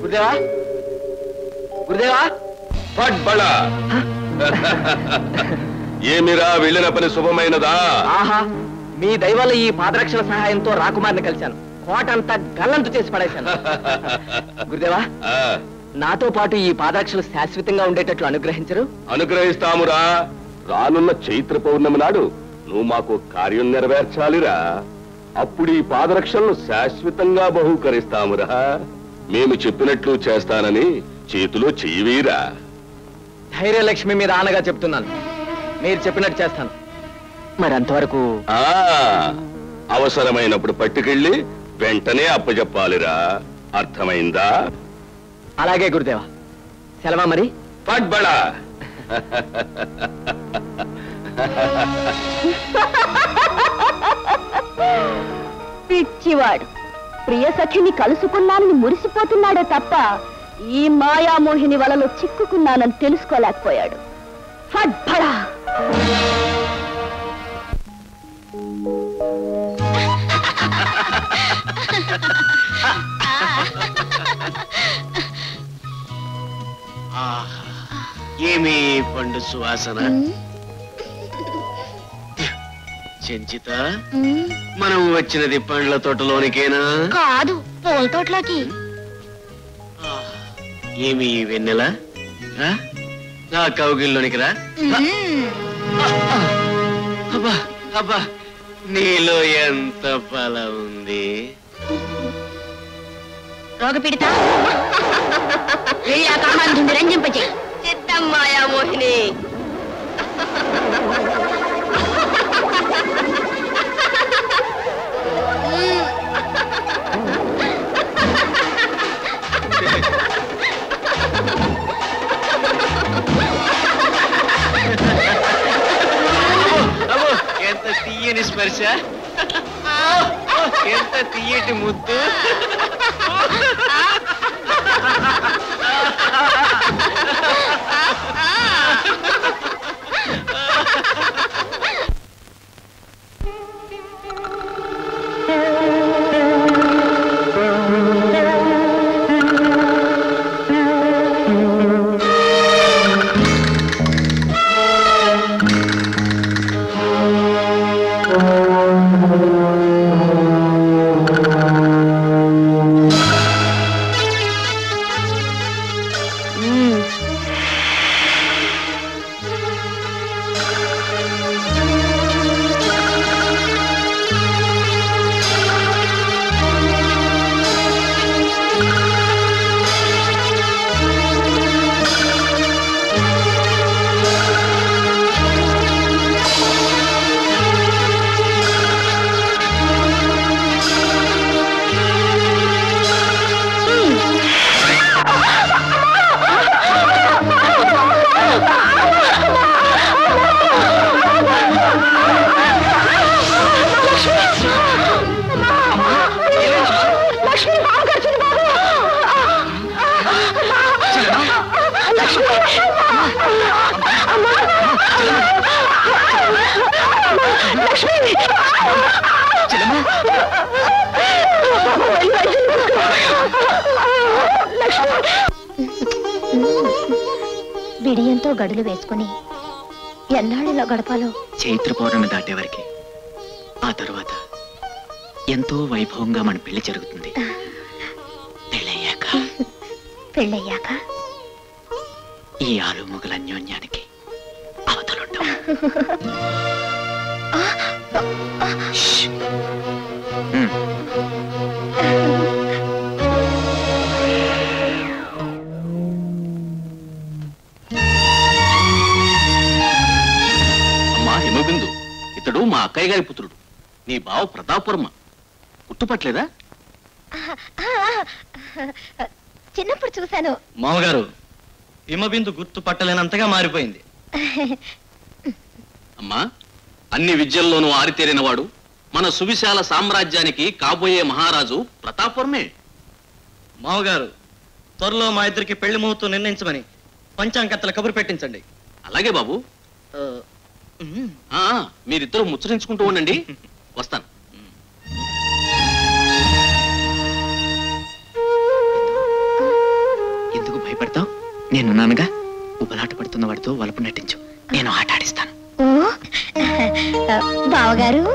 గురుదేవా గురుదేవా పడ్బళ ఏమిరా వెళ్ళిన పని శుభమైనదా ఆహా మీ దయవల్ల ఈ పాదరక్షల సహాయంతో రాకుమారిని కలిశాను కోట అంతా గల్లంతు చేసి పడేశాను గురుదేవా ఆ, నాతో పాటు ఈ పాదరక్షలు శాశ్వతంగా ఉండేటట్లు అనుగ్రహించరు అనుగ్రహిస్తామురా రానున్న చైత్ర పౌర్ణమి నాడు నువ్వు మాకు కార్యం నెరవేర్చాలిరా అప్పుడు ఈ పాదరక్షలను శాశ్వతంగా బహూకరిస్తామురా మేము చెప్పినట్లు చేస్తానని చేతిలో చెయ్యివీరా ధైర్యలక్ష్మి మీద ఆనగా చెప్తున్నాను మీరు చెప్పినట్టు చేస్తాను మరి అంతవరకు ఆ అవసరమైనప్పుడు పట్టుకెళ్ళి వెంటనే అప్పచెప్పాలిరా అర్థమైందా అలాగే గురుదేవా సెలవా మరి పడ్బళ పిచ్చివాడు ప్రియ సఖిని కలుసుకున్నానని మురిసిపోతున్నాడే తప్ప ఈ మాయామోహిని వలలో చిక్కుకున్నానని తెలుసుకోలేకపోయాడు ఫడ్భడా ఆహా, ఏమి పండు సువాసన చెంచిత మనం వచ్చినది పండ్ల తోటలోనికేనా కాదు పూల తోటలోకి ఆహా, ఏమి ఈ వెన్నెల రా నా కౌగిల్లోనికి రా అబ్బా అబ్బా నీలో ఎంత బలం ఉంది రోగ పిడతా వెళ్ళాక మందుని రంజింపచే చిత్తం మాయామోహిని అబ్బో ఎంత తీయని స్పర్శ ఎంత తీయటి ముద్దు లక్ష్మి బాబు గడిచింది బాబు లక్ష్మి లక్ష్మి బిడియంతో గడులు వేసుకుని ఎన్నాళ్ళలో గడపాలో చైత్ర పౌర్ణమి దాటేవరకు ఆ తర్వాత ఎంతో వైభవంగా మన పెళ్లి జరుగుతుంది పెళ్ళయ్యాక పెళ్ళయ్యాక ఈ ఆలుమొగల అన్యోన్యానికి అవతలుంటాం ష్. ఉమ్. అమ్మా హిమబిందు ఇతడు మా అక్కయ్య గారి పుత్రుడు నీ బావ ప్రతాపవర్మ గుర్తుపట్లేదా చిన్నప్పుడు చూశాను మామగారు హిమబిందు గుర్తు పట్టలేనంతగా మారిపోయింది అమ్మా అన్ని విద్యల్లోనూ ఆరితేరినవాడు మన సువిశాల సామ్రాజ్యానికి కాబోయే మహారాజు ప్రతాపవర్మే మామగారు త్వరలో మా ఇద్దరికి పెళ్లి ముహూర్తం నిర్ణయించమని పంచాంకత్తల కబురు పెట్టించండి అలాగే బాబు ఆ, ఉమ్. ఆ మీరిద్దరూ ముచ్చరించుకుంటూ ఉండండి వస్తాను ఆ నేనున్నానుగా ఉబలాట పడుతున్న వాడితో వలపు నటించు నేను ఆట ఆడిస్తాను ఓ బావగారు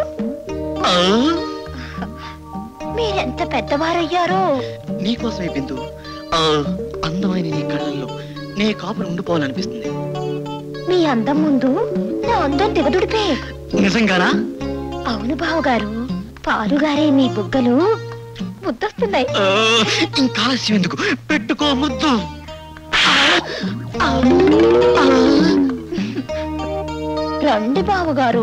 మీరెంత పెద్దవారయ్యారో నీకోసమే బిందు ఆ, అందమైన నీ కళ్ళల్లో నే కాపులు ఉండిపోవాలనిపిస్తుంది మీ అందం ముందు నా అందం దిగదుడిపే నిజంగానా అవును బావగారు పాలుగారే మీ బుగ్గలు ముద్దొస్తున్నాయి ఆ, ఇంకా ఆలస్యం ఎందుకు పెట్టుకో ముద్దు రండి బావగారు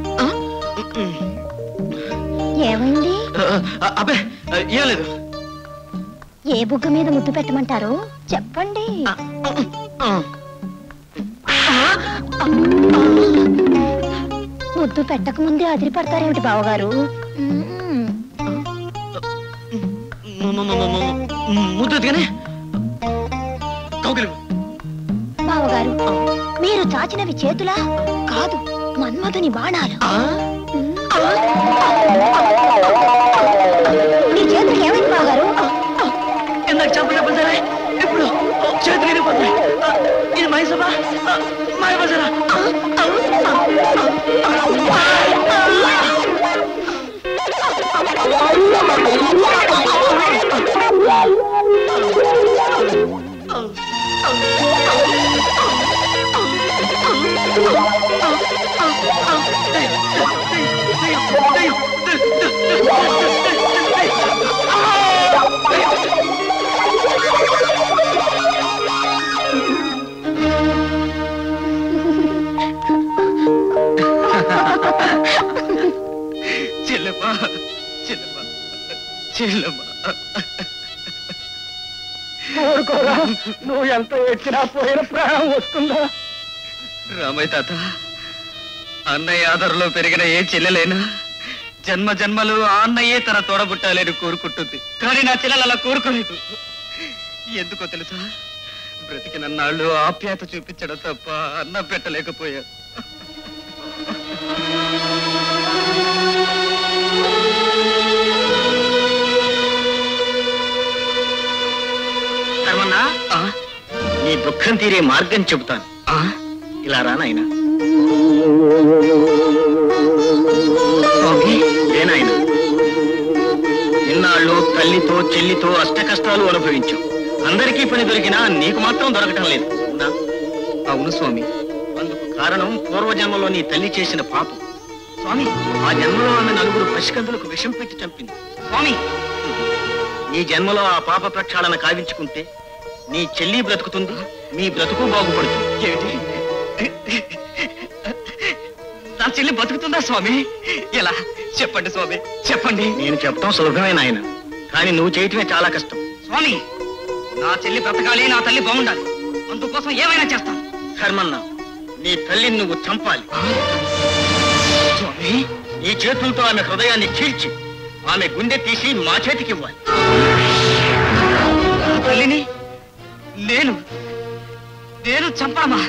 ఏమైంది ఆ, ఆ, అబ్బే ఆ, ఏం లేదు ఏ బుగ్గ మీద ముద్దు పెట్టమంటారో చెప్పండి ఆ, ఆ, ముద్దు పెట్టక ముందే అదిరి పడతారేమిటి బావగారు మ్మ్. ము- ము- ము- ము- ము- ముద్దు ఎత్తుగానే కౌగిలి బావగారు మీరు చాచినవి చేతులా కాదు మన్మధుని బాణాలు ఆ, మీ చేతులు ఏమైంది బావగారు ఇందాక చెప్ప చెప్పండి సరే ఇప్పుడు చేతులు విరిగిపోతున్నాయి ఆ, ఇది మైసభ మాయబజారా చెల్లెమ్మ చెల్లెమ్మ చెల్లెమ్మ ఊరుకోరా నువ్వు ఎంత ఎక్కినా పోయిన ప్రాణం వస్తుందా రామయ్య తాత అన్నయ్య ఆధారంలో పెరిగిన ఏ చెల్లెలైనా జన్మ జన్మలు ఆ అన్నయ్యే తన తోడబుట్టాలని కోరుకుంటుంది కానీ నా చెల్లెలు అలా కోరుకోలేదు ఎందుకో తెలుసా బ్రతికిన నాళ్ళు ఆప్యాయత చూపించడం తప్ప అన్నం పెట్టలేకపోయా ధర్మన్నా నీ దుఃఖం తీరే మార్గం చెబుతాను ఇలా రా నాయనా స్వామి ఏనాయన ఇన్నాళ్ళు తల్లితో చెల్లితో అష్ట కష్టాలు అనుభవించావు అందరికీ పని దొరికినా నీకు మాత్రం దొరకటం లేదు అవునా? అవును స్వామి అందుకు కారణం పూర్వజన్మలో నీ తల్లి చేసిన పాపం స్వామి ఆ జన్మలో ఆమె నలుగురు పసికందులకు విషం పెట్టి చంపింది స్వామి ఈ జన్మలో ఆ పాప ప్రక్షాళన కావించుకుంటే నీ చెల్లి బ్రతుకుతుంది మీ బ్రతుకు బాగుపడుతుంది ఏమిటి నా చెల్లి బతుకుతుందా స్వామి ఎలా చెప్పండి స్వామి చెప్పండి నేను చెప్పడం సులభమే నాయన కానీ నువ్వు చేయటమే చాలా కష్టం స్వామి నా చెల్లి బ్రతకాలి నా తల్లి బాగుండాలి అందుకోసం ఏమైనా చేస్తాను కర్మన్న నీ తల్లిని నువ్వు చంపాలి స్వామి నీ చేతులతో ఆమె హృదయాన్ని చీల్చి ఆమె గుండె తీసి మా చేతికి ఇవ్వాలి నా తల్లిని నేను నేను చంపామా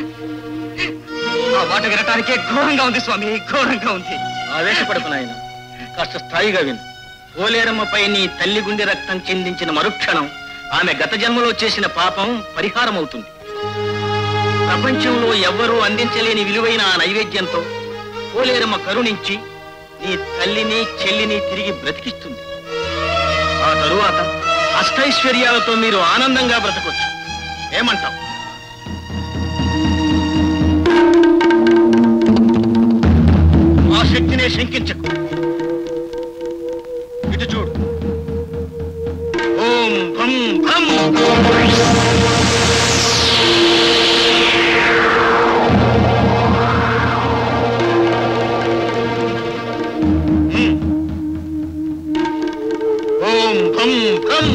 ఆ మాట వినటానికే ఘోరంగా ఉంది స్వామి ఘోరంగా ఉంది ఆవేశపడకు నాయన కాస్త స్థాయిగా విను పోలేరమ్మపై నీ తల్లి గుండె రక్తం చిందించిన మరుక్షణం ఆమె గత జన్మలో చేసిన పాపం పరిహారం అవుతుంది ప్రపంచంలో ఎవ్వరూ అందించలేని విలువైన ఆ నైవేద్యంతో పోలేరమ్మ కరుణించి నీ తల్లిని చెల్లిని తిరిగి బ్రతికిస్తుంది ఆ తరువాత అష్టైశ్వర్యాలతో మీరు ఆనందంగా బ్రతకొచ్చు ఏమంటావు ఆ శక్తినే శంకించకు ఇటు చూడు ఓం భం భం హ్మ్. ఓం భం భం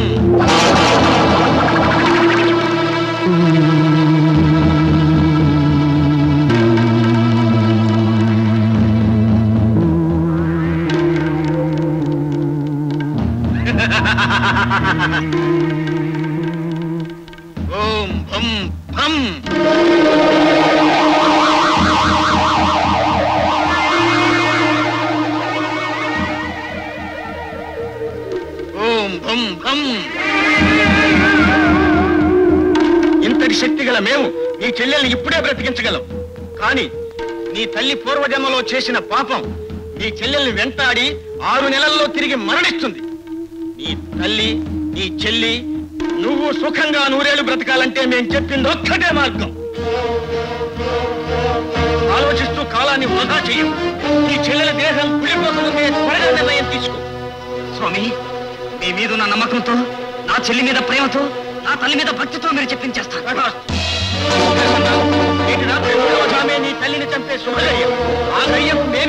ఓం భం భం ఓం భం భం ఇంతటి గల మేము నీ చెల్లెల్ని ఇప్పుడే బ్రతికించగలం కానీ నీ తల్లి పూర్వజన్మలో చేసిన పాపం నీ చెల్లెల్ని వెంటాడి ఆరు నెలల్లో తిరిగి మరణిస్తుంది నీ తల్లి నీ చెల్లి నువ్వు సుఖంగా నూరేళ్లు బ్రతకాలంటే మేము చెప్పింది ఒక్కటే మార్గం ఆలోచిస్తూ కాలాన్ని వృధా చెయ్యం నీ చెల్లెల దేహం కుడిపోతుందే త్వరగా నిర్ణయం తీసుకో స్వామి మీ మీద ఉన్న నమ్మకంతో నా చెల్లి మీద ప్రేమతో నా తల్లి మీద భక్తితో మీరు చెప్పించేస్తాను నేటి రాత్రి మూడవ జామే నీ తల్లిని చంపే శుభగడియ ఆ గయ్యకు మే